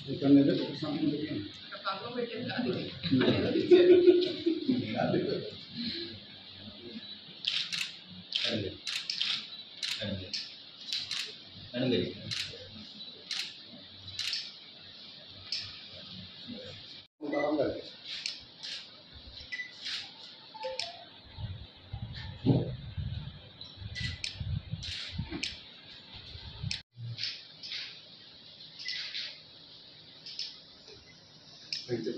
ఇక్కడ మీద సంతకం పెట్టాను. పక్కన పెట్టేది కాదు ఇది. కాదు. అడిగి అడిగి అడిగి బాగుంది. అయితే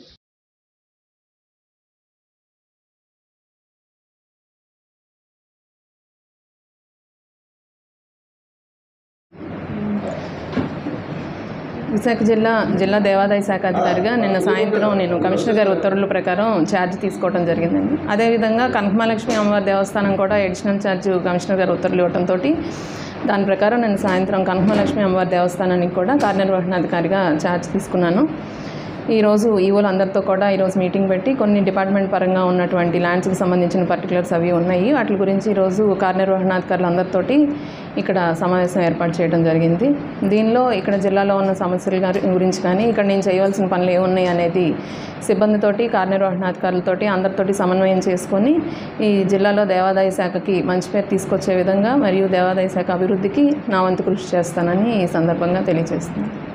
విశాఖ జిల్లా జిల్లా దేవాదాయ శాఖ అధికారిగా నిన్న సాయంత్రం నేను కమిషనర్ గారి ఉత్తర్వుల ప్రకారం ఛార్జ్ తీసుకోవడం జరిగిందండి అదేవిధంగా కనకమహాలక్ష్మి అమ్మవారి దేవస్థానం కూడా అడిషనల్ ఛార్జ్ కమిషనర్ గారు ఉత్తర్వులు ఇవ్వడంతో దాని ప్రకారం నేను సాయంత్రం కనకమహాలక్ష్మి అమ్మవారి దేవస్థానానికి కూడా కార్యనిర్వహణాధికారిగా ఛార్జ్ తీసుకున్నాను ఈరోజు ఈవోలు అందరితో కూడా ఈరోజు మీటింగ్ పెట్టి కొన్ని డిపార్ట్మెంట్ పరంగా ఉన్నటువంటి ల్యాండ్స్కి సంబంధించిన పర్టికులర్స్ అవి ఉన్నాయి వాటి గురించి ఈరోజు కార్యనిర్వహణాధికారులు అందరితోటి ఇక్కడ సమావేశం ఏర్పాటు చేయడం జరిగింది దీనిలో ఇక్కడ జిల్లాలో ఉన్న సమస్యల గారి- గురించి కానీ ఇక్కడ నేను చేయవలసిన పనులు ఏమున్నాయి అనేది సిబ్బందితోటి కార్యనిర్వహణాధికారులతోటి అందరితోటి సమన్వయం చేసుకొని ఈ జిల్లాలో దేవాదాయ శాఖకి మంచి పేరు తీసుకొచ్చే విధంగా మరియు దేవాదాయ శాఖ అభివృద్ధికి నా వంతు కృషి చేస్తానని ఈ సందర్భంగా తెలియజేస్తున్నాను